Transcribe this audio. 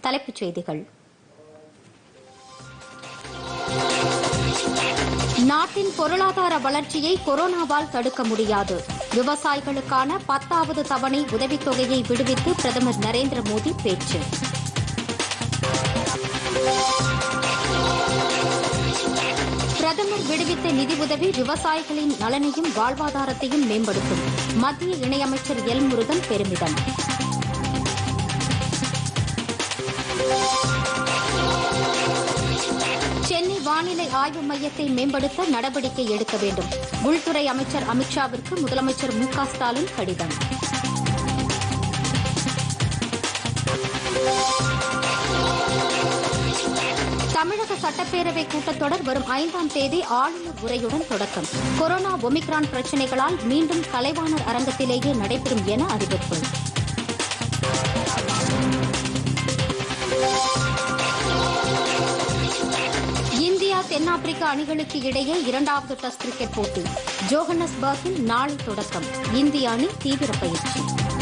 தலைப்புச் செய்திகள் நாட்டின் பொருளாதார வளர்ச்சியை கொரோனாவால் தடுக்க முடியாது விவசாயிகளுக்கான பத்தாவது தவணை உதவித்தொகையை விடுவித்து பிரதமர் நரேந்திர மோடி பேச்சு பிரதமர் விடுவித்த நிதி உதவி விவசாயிகளின் நலனையும் வாழ்வாதாரத்தையும் மேம்படுத்தும் மத்திய இணையமைச்சர் எல் முருகன் பெருமிதம் சென்னை வானிலை ஆய்வு மையத்தை மேம்படுத்த நடவடிக்கை எடுக்க வேண்டும் உள்துறை அமைச்சர் அமித்ஷாவிற்கு முதலமைச்சர் மு க ஸ்டாலின் கடிதம் தமிழக சட்டப்பேரவை கூட்டத்தொடர் வரும் ஐந்தாம் தேதி ஆளுநர் உரையுடன் தொடக்கம் கொரோனா ஒமிக்ரான் பிரச்சினைகளால் மீண்டும் கலைவாணர் அரங்கத்திலேயே நடைபெறும் என அறிவிப்பு இந்தியா தென்னாப்பிரிக்கா அணிகளுக்கு இடையே இரண்டாவது டெஸ்ட் கிரிக்கெட் போட்டி ஜோஹன்னஸ்பர்கில் நாளை தொடக்கம் இந்திய அணி தீவிர பயிற்சி